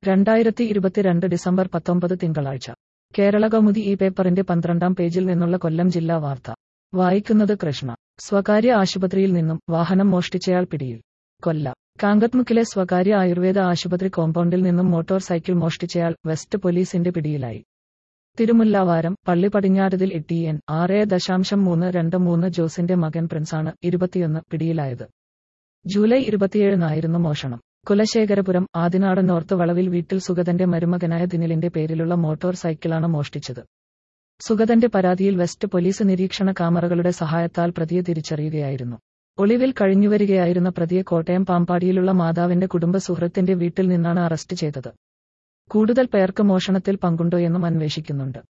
രണ്ടായിരത്തി ഇരുപത്തിരണ്ട് ഡിസംബർ പത്തൊമ്പത് തിങ്കളാഴ്ച കേരള കൗമുദി ഈ പേപ്പറിന്റെ പന്ത്രണ്ടാം പേജിൽ നിന്നുള്ള കൊല്ലം ജില്ലാ വാർത്ത വായിക്കുന്നത് കൃഷ്ണ സ്വകാര്യ ആശുപത്രിയിൽ നിന്നും വാഹനം മോഷ്ടിച്ചയാൾ പിടിയിൽ കൊല്ല കാങ്കത്മുക്കിലെ സ്വകാര്യ ആയുർവേദ ആശുപത്രി കോമ്പൗണ്ടിൽ നിന്നും മോട്ടോർ സൈക്കിൾ മോഷ്ടിച്ചയാൾ വെസ്റ്റ് പോലീസിന്റെ പിടിയിലായി തിരുമുല്ലാവാരം പള്ളി പടിഞ്ഞാറുതിൽ ടി എൻ ആറ് ദശാംശം മൂന്ന് രണ്ട് മൂന്ന് ജോസിന്റെ മകൻ പ്രിൻസാണ് ഇരുപത്തിയൊന്ന് പിടിയിലായത് ജൂലൈ ഇരുപത്തിയേഴിനായിരുന്നു മോഷണം കുലശേഖരപുരം ആദിനാട് നോർത്ത് വളവിൽ വീട്ടിൽ സുഗതന്റെ മരുമകനായ ദിനിലിന്റെ പേരിലുള്ള മോട്ടോർ സൈക്കിളാണ് മോഷ്ടിച്ചത് സുഗതന്റെ പരാതിയിൽ വെസ്റ്റ് പോലീസ് നിരീക്ഷണ കാമറകളുടെ സഹായത്താൽ പ്രതിയെ തിരിച്ചറിയുകയായിരുന്നു ഒളിവിൽ കഴിഞ്ഞുവരികയായിരുന്ന പ്രതിയെ കോട്ടയം പാമ്പാടിയിലുള്ള മാതാവിന്റെ കുടുംബ സുഹൃത്തിന്റെ വീട്ടിൽ നിന്നാണ് അറസ്റ്റ് ചെയ്തത് കൂടുതൽ പേർക്ക് മോഷണത്തിൽ പങ്കുണ്ടോയെന്നും അന്വേഷിക്കുന്നുണ്ട്